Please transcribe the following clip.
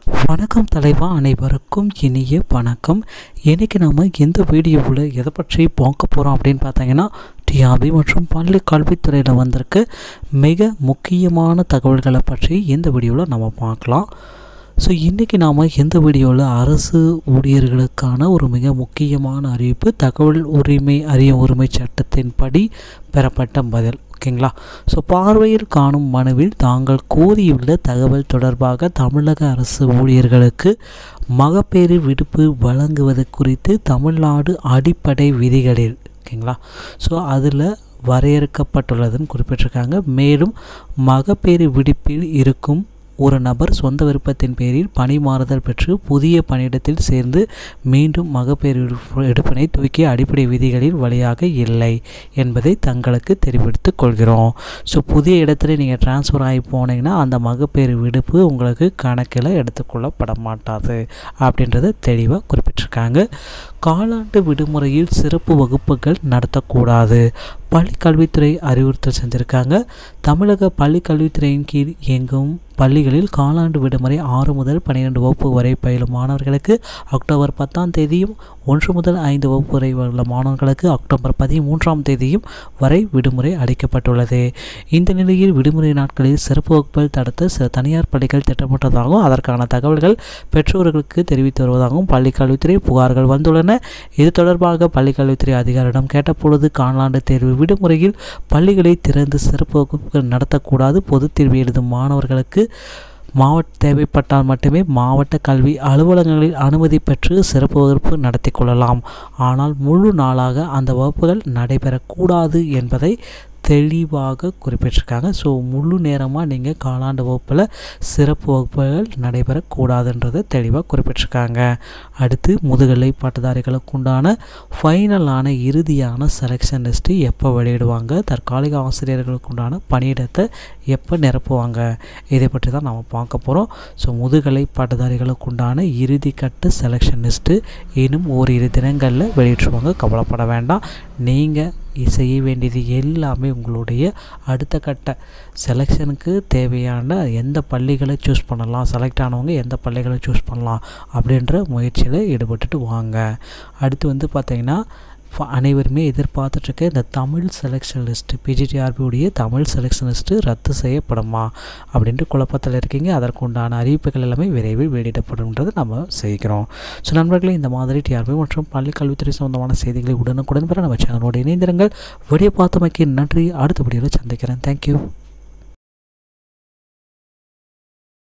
வணக்கம் தலைவா அனைவருக்கும் இனிய வணக்கம் இன்றைக்கி நாம் இந்த வீடியோவில் எதை பற்றி பார்க்க போகிறோம் அப்படின்னு பார்த்தீங்கன்னா டிஆர்பி மற்றும் பள்ளி கல்வித்துறையில் வந்திருக்க மிக முக்கியமான தகவல்களை பற்றி இந்த வீடியோவில் நம்ம பார்க்கலாம் ஸோ இன்றைக்கி நாம் இந்த வீடியோவில் அரசு ஊழியர்களுக்கான ஒரு மிக முக்கியமான அறிவிப்பு தகவல் உரிமை அறிய உரிமை சட்டத்தின்படி பெறப்பட்ட பதில் ஓகேங்களா ஸோ பார்வையில் காணும் மனுவில் தாங்கள் கோரியுள்ள தகவல் தொடர்பாக தமிழக அரசு ஊழியர்களுக்கு மகப்பேறு விடுப்பு வழங்குவது குறித்து தமிழ்நாடு அடிப்படை விதிகளில் ஓகேங்களா ஸோ அதில் வரையறுக்கப்பட்டுள்ளதுன்னு குறிப்பிட்டிருக்காங்க மேலும் மகப்பேறு விடுப்பில் இருக்கும் ஒரு நபர் சொந்த விருப்பத்தின் பேரில் பணி மாறுதல் பெற்று புதிய பணியிடத்தில் சேர்ந்து மீண்டும் மகப்பேறு எடுப்பினை தூக்கி அடிப்படை விதிகளில் வழியாக இல்லை என்பதை தங்களுக்கு தெரிவித்துக் கொள்கிறோம் ஸோ புதிய இடத்துல நீங்கள் டிரான்ஸ்ஃபர் ஆகி போனீங்கன்னா அந்த மகப்பேறு விடுப்பு உங்களுக்கு கணக்கில் எடுத்துக்கொள்ளப்பட மாட்டாது அப்படின்றத தெளிவாக குறிப்பிட்டிருக்காங்க காலாண்டு விடுமுறையில் சிறப்பு வகுப்புகள் நடத்தக்கூடாது பள்ளி கல்வித்துறை அறிவுறுத்தல் செஞ்சுருக்காங்க தமிழக பள்ளி கல்வித்துறையின் கீழ் இயங்கும் பள்ளிகளில் காலாண்டு விடுமுறை ஆறு முதல் பன்னிரெண்டு வகுப்பு வரை பயிலும் மாணவர்களுக்கு அக்டோபர் பத்தாம் தேதியும் ஒன்று முதல் ஐந்து வகுப்பு வரை உள்ள மாணவர்களுக்கு அக்டோபர் பதிமூன்றாம் தேதியும் வரை விடுமுறை அளிக்கப்பட்டுள்ளது இந்த நிலையில் விடுமுறை நாட்களில் சிறப்பு வகுப்புகள் நடத்த சில தனியார் பள்ளிகள் திட்டமிட்டதாகவும் அதற்கான தகவல்கள் பெற்றோர்களுக்கு தெரிவித்து வருவதாகவும் பள்ளி கல்வித்துறை புகார்கள் வந்துள்ளன இது தொடர்பாக பள்ளி கல்வித்துறை அதிகாரியிடம் கேட்டபொழுது காலாண்டு தேர்வு விடுமுறையில் பள்ளிகளை திறந்து சிறப்பு வகுப்புகள் நடத்தக்கூடாது பொதுத் தேர்வு எழுதும் மாணவர்களுக்கு மாவட்ட தேவைப்பட்டால் மட்டுமே மாவட்ட கல்வி அலுவலகங்களில் அனுமதி பெற்று சிறப்பு வகுப்பு நடத்தி கொள்ளலாம் ஆனால் முழு நாளாக அந்த வகுப்புகள் நடைபெறக்கூடாது என்பதை தெளிவாக குறிப்பிட்டிருக்காங்க ஸோ முழு நேரமாக நீங்கள் காலாண்டு வகுப்பில் சிறப்பு வகுப்புகள் நடைபெறக்கூடாதுன்றதை தெளிவாக குறிப்பிட்டிருக்காங்க அடுத்து முதுகலை பட்டதாரிகளுக்கு உண்டான ஃபைனலான இறுதியான செலெக்ஷன் லிஸ்ட்டு எப்போ வெளியிடுவாங்க தற்காலிக ஆசிரியர்களுக்கு உண்டான பணியிடத்தை எப்போ நிரப்புவாங்க இதை பற்றி தான் நம்ம பார்க்க போகிறோம் ஸோ முதுகலை பட்டதாரிகளுக்கு உண்டான இறுதி கட்ட செலெக்ஷன் லிஸ்ட்டு இன்னும் ஓரிரு தினங்களில் வெளியிட்டுருவாங்க கவலைப்பட வேண்டாம் நீங்கள் செய்ய வேண்டியது எல்லாமே உங்களுடைய அடுத்த கட்ட செலெக்ஷனுக்கு தேவையான எந்த பள்ளிகளை சூஸ் பண்ணலாம் செலக்ட் ஆனவங்க எந்த பள்ளிகளை சூஸ் பண்ணலாம் அப்படின்ற முயற்சியில் ஈடுபட்டுட்டு வாங்க அடுத்து வந்து பார்த்திங்கன்னா அனைவருமே எதிர்பார்த்துட்ருக்க இந்த தமிழ் செலெக்ஷன் லிஸ்ட்டு பிஜிடிஆர்பியுடைய தமிழ் செலெக்ஷன் லிஸ்ட்டு ரத்து செய்யப்படுமா அப்படின்ட்டு குழப்பத்தில் இருக்கீங்க அதற்கு உண்டான அறிவிப்புகள் எல்லாமே விரைவில் வெளியிடப்படும்ன்றது நம்ம செய்கிறோம் ஸோ நண்பர்களே இந்த மாதிரி டிஆர்பி மற்றும் பள்ளி கல்வித்துறை சம்பந்தமான செய்திகளை உடனுக்குடன் பெற நம்ம சேனலோடு இணைந்திருங்கள் வீடியோ பார்த்தமைக்கு நன்றி அடுத்த வீடியோவில் சந்திக்கிறேன் தேங்க்யூ